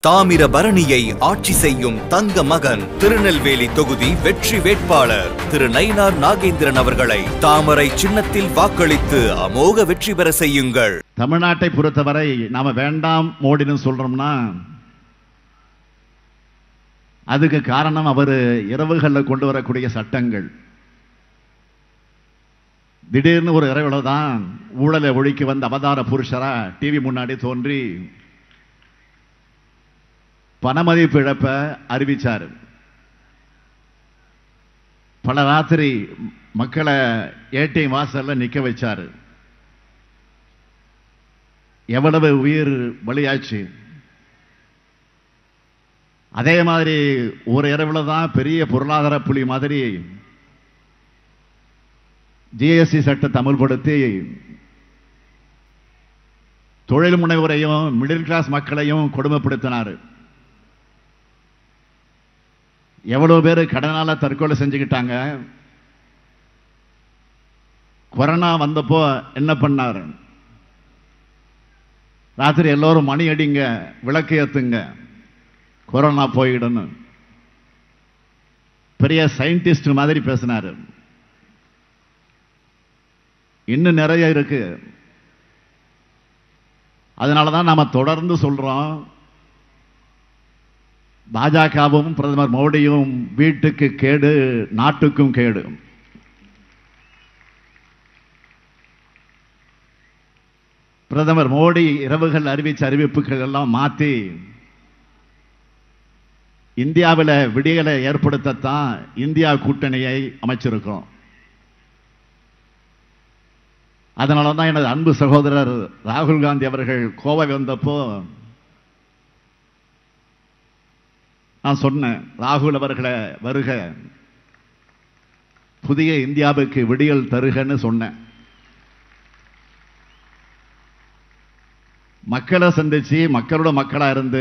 தாமிர பரணியை ஆட்சி செய்யும் தங்க மகன் திருநெல்வேலி தொகுதி வெற்றி வேட்பாளர் திரு நயினார் நாகேந்திரன் அவர்களை தாமரை சின்னத்தில் வாக்களித்து அமோக வெற்றி பெற செய்யுங்கள் தமிழ்நாட்டை பொறுத்தவரை நாம வேண்டாம் மோடின்னு சொல்றோம்னா அதுக்கு காரணம் அவர் இரவுகளில் கொண்டு வரக்கூடிய சட்டங்கள் திடீர்னு ஒரு இரவுல தான் ஊழலை ஒழிக்க வந்த அவதார புருஷரா டிவி முன்னாடி தோன்றி பணமதிப்பு இழப்ப அறிவிச்சார் பல ராத்திரி மக்களை ஏடிஎம் வாசல்ல நிக்க வச்சாரு எவ்வளவு உயிர் பலியாச்சு அதே மாதிரி ஒரு இரவுல தான் பெரிய பொருளாதார புலி மாதிரி ஜிஎஸ்டி சட்டத்தை அமல்படுத்தி தொழில் முனைவோரையும் மிடில் கிளாஸ் மக்களையும் கொடுமைப்படுத்தினார் எவ்வளவு பேர் கடனால தற்கொலை செஞ்சுக்கிட்டாங்க கொரோனா வந்தப்போ என்ன பண்ணார் ராத்திரி எல்லோரும் மணி அடிங்க விளக்கு ஏத்துங்க கொரோனா போயிடணும் பெரிய சயின்டிஸ்ட் மாதிரி பேசினாரு இன்னும் நிறைய இருக்கு அதனால தான் நாம தொடர்ந்து சொல்றோம் பாஜகவும் பிரதமர் மோடியும் வீட்டுக்கு கேடு நாட்டுக்கும் கேடு பிரதமர் மோடி இரவுகள் அறிவிச்ச அறிவிப்புகள் எல்லாம் மாத்தி இந்தியாவில் விடியலை ஏற்படுத்தத்தான் இந்தியா கூட்டணியை அமைச்சிருக்கோம் அதனால தான் எனது அன்பு சகோதரர் ராகுல் காந்தி அவர்கள் கோவை வந்தப்போ நான் சொன்னேன் ராகுல் அவர்களை வருக புதிய இந்தியாவுக்கு விடியல் தருகன்னு சொன்னேன் மக்களை சந்திச்சு மக்களோட மக்களா இருந்து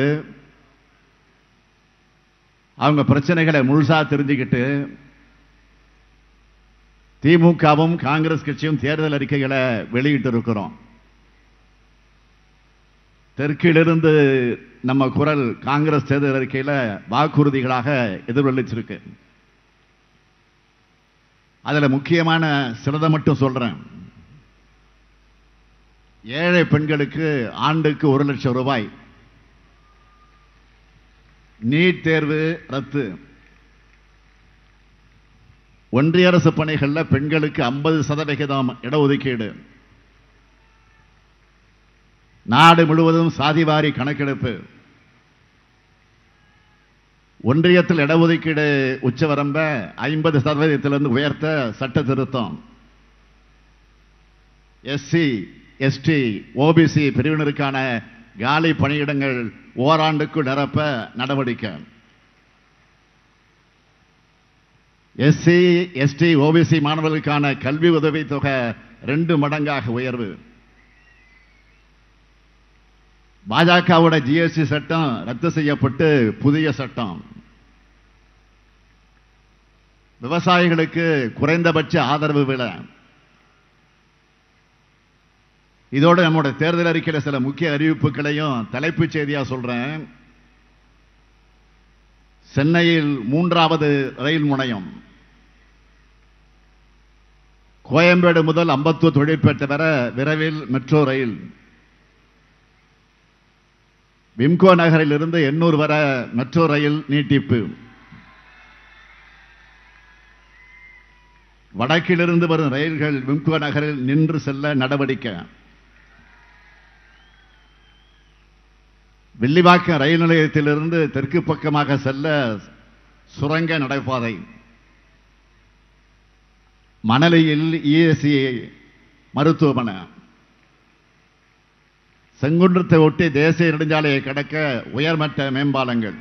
அவங்க பிரச்சனைகளை முழுசா தெரிஞ்சுக்கிட்டு திமுகவும் காங்கிரஸ் கட்சியும் தேர்தல் அறிக்கைகளை வெளியிட்டு இருக்கிறோம் தெற்கிலிருந்து நம்ம குரல் காங்கிரஸ் தேர்தல் அறிக்கையில வாக்குறுதிகளாக எதிரொலிச்சிருக்கு அதுல முக்கியமான சிலதை மட்டும் சொல்றேன் ஏழை பெண்களுக்கு ஆண்டுக்கு ஒரு லட்சம் ரூபாய் நீட் தேர்வு ரத்து ஒன்றிய அரசு பணிகளில் பெண்களுக்கு ஐம்பது சதவிகிதம் இடஒதுக்கீடு நாடு முழுவதும் சாதிவாரி கணக்கெடுப்பு ஒன்றியத்தில் இடஒதுக்கீடு உச்சவரம்ப ஐம்பது சதவீதத்திலிருந்து உயர்த்த சட்ட திருத்தம் எஸ்சி எஸ்டி ஓபிசி பிரிவினருக்கான காலி பணியிடங்கள் ஓராண்டுக்குள் நிரப்ப நடவடிக்கை எஸ்சி எஸ்டி ஓபிசி மாணவர்களுக்கான கல்வி உதவித் தொகை ரெண்டு மடங்காக உயர்வு பாஜகவோட ஜிஎஸ்டி சட்டம் ரத்து செய்யப்பட்டு புதிய சட்டம் விவசாயிகளுக்கு குறைந்தபட்ச ஆதரவு விலை இதோட நம்முடைய தேர்தல் அறிக்கையில சில முக்கிய அறிவிப்புகளையும் தலைப்புச் செய்தியா சொல்றேன் சென்னையில் மூன்றாவது ரயில் முனையம் கோயம்பேடு முதல் அம்பத்தூர் தொழிற்பேட்டை வர விரைவில் மெட்ரோ ரயில் விம்கோ நகரில் இருந்து எண்ணூர் வர மெட்ரோ ரயில் நீட்டிப்பு வடக்கிலிருந்து வரும் ரயில்கள் விம்கோ நகரில் நின்று செல்ல நடவடிக்கை வில்லிவாக்கம் ரயில் நிலையத்திலிருந்து தெற்கு பக்கமாக செல்ல சுரங்க நடைபாதை மணலியில் இஎஸ்சி மருத்துவமனை செங்குன்றத்தை ஒட்டி தேசிய நெடுஞ்சாலையை கடக்க உயர்மட்ட மேம்பாலங்கள்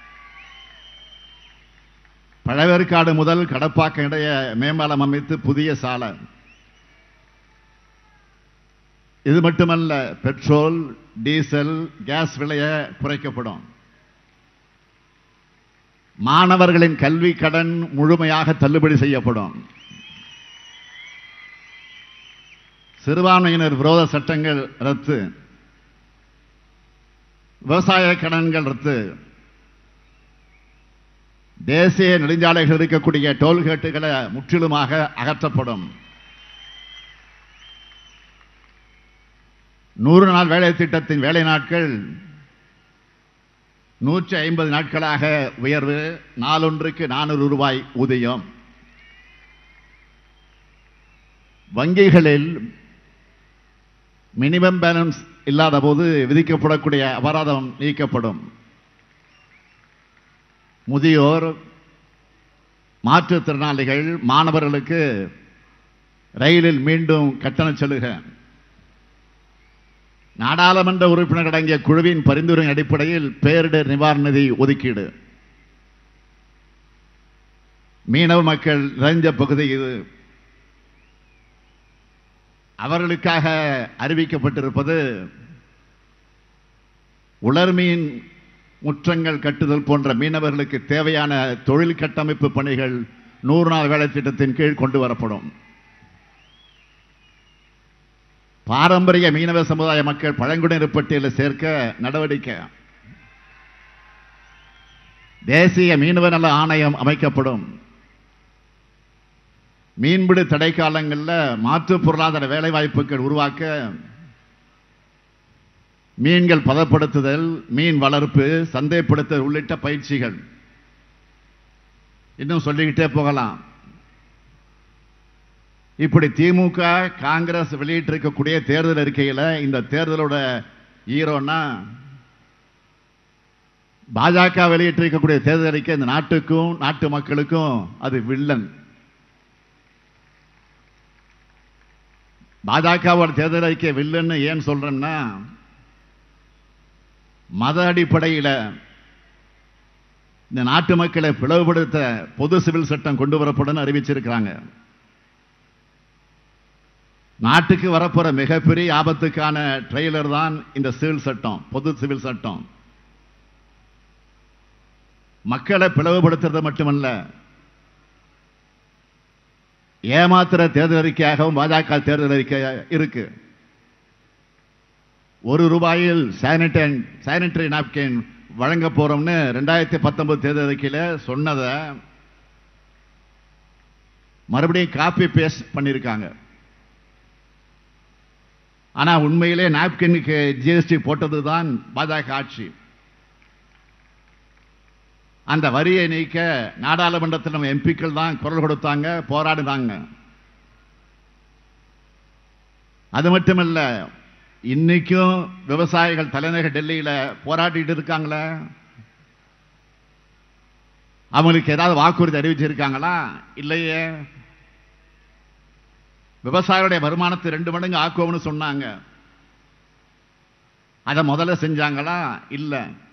பழவேற்காடு முதல் கடப்பாக்கம் இடைய மேம்பாலம் அமைத்து புதிய சாலை இது மட்டுமல்ல பெட்ரோல் டீசல் கேஸ் விலைய குறைக்கப்படும் மாணவர்களின் கல்வி கடன் முழுமையாக தள்ளுபடி செய்யப்படும் சிறுபான்மையினர் விரோத சட்டங்கள் ரத்து விவசாய கடன்கள் ரத்து தேசிய நெடுஞ்சாலைகள் இருக்கக்கூடிய டோல்கேட்டுகளை முற்றிலுமாக அகற்றப்படும் நூறு நாள் வேலை திட்டத்தின் வேலை நாட்கள் நூற்றி ஐம்பது நாட்களாக உயர்வு நாளொன்றுக்கு நானூறு ரூபாய் ஊதியம் வங்கிகளில் மினிமம் பேலன்ஸ் இல்லாத போது விதிக்கப்படக்கூடிய அபராதம் நீக்கப்படும் முதியோர் மாற்றுத்திறனாளிகள் மாணவர்களுக்கு ரயிலில் மீண்டும் கட்டண சலுகை நாடாளுமன்ற உறுப்பினர் அடங்கிய குழுவின் பரிந்துரை அடிப்படையில் பேரிடர் நிவாரண நிதி ஒதுக்கீடு மீனவ மக்கள் நிறைஞ்ச பகுதி இது அவர்களுக்காக அறிவிக்கப்பட்டிருப்பது உலர்மீன் முற்றங்கள் கட்டுதல் போன்ற மீனவர்களுக்கு தேவையான தொழில் கட்டமைப்பு பணிகள் நூறு நாள் வேலை திட்டத்தின் கீழ் கொண்டு வரப்படும் பாரம்பரிய மீனவ சமுதாய மக்கள் பழங்குடியினர் பட்டியலில் சேர்க்க நடவடிக்கை தேசிய மீனவ நல ஆணையம் அமைக்கப்படும் மீன்பிடி தடை காலங்களில் மாற்று பொருளாதார வேலை வாய்ப்புகள் உருவாக்க மீன்கள் பதப்படுத்துதல் மீன் வளர்ப்பு சந்தைப்படுத்துதல் உள்ளிட்ட பயிற்சிகள் இன்னும் சொல்லிக்கிட்டே போகலாம் இப்படி திமுக காங்கிரஸ் வெளியிட்டிருக்கக்கூடிய தேர்தல் அறிக்கையில் இந்த தேர்தலோட ஈரோன்னா பாஜக வெளியிட்டிருக்கக்கூடிய தேர்தல் அறிக்கை இந்த நாட்டுக்கும் நாட்டு மக்களுக்கும் அது வில்லன் பாஜகவோட தேர்தல் அறிக்கை வில்லன்னு ஏன் சொல்றேன்னா மத அடிப்படையில் இந்த நாட்டு மக்களை பிளவுபடுத்த பொது சிவில் சட்டம் கொண்டு வரப்படும் அறிவிச்சிருக்கிறாங்க நாட்டுக்கு வரப்போற மிகப்பெரிய ஆபத்துக்கான ட்ரெய்லர் தான் இந்த சிவில் சட்டம் பொது சிவில் சட்டம் மக்களை பிளவுபடுத்துறது மட்டுமல்ல ஏமாத்திர தேர்தல் அறிக்கையாகவும் பாஜக தேர்தல் அறிக்கை இருக்கு ஒரு ரூபாயில் சானிட்டரி சானிட்டரி நாப்கின் வழங்க போறோம்னு ரெண்டாயிரத்தி பத்தொன்பது தேர்தல் அறிக்கையில சொன்னதை மறுபடியும் காப்பி பேஸ்ட் பண்ணியிருக்காங்க ஆனா உண்மையிலே நாப்கினுக்கு ஜிஎஸ்டி போட்டது தான் பாஜக ஆட்சி அந்த வரியை நீக்க நாடாளுமன்றத்தில் நம்ம எம்பிக்கள் தான் குரல் கொடுத்தாங்க போராடினாங்க அது மட்டுமல்ல இன்னைக்கும் விவசாயிகள் தலைநகர் டெல்லியில போராடிட்டு இருக்காங்களே அவங்களுக்கு ஏதாவது வாக்குறுதி அறிவிச்சிருக்காங்களா இல்லையே விவசாயிகளுடைய வருமானத்தை ரெண்டு மடங்கு ஆக்குவோம்னு சொன்னாங்க அதை முதல்ல செஞ்சாங்களா இல்லை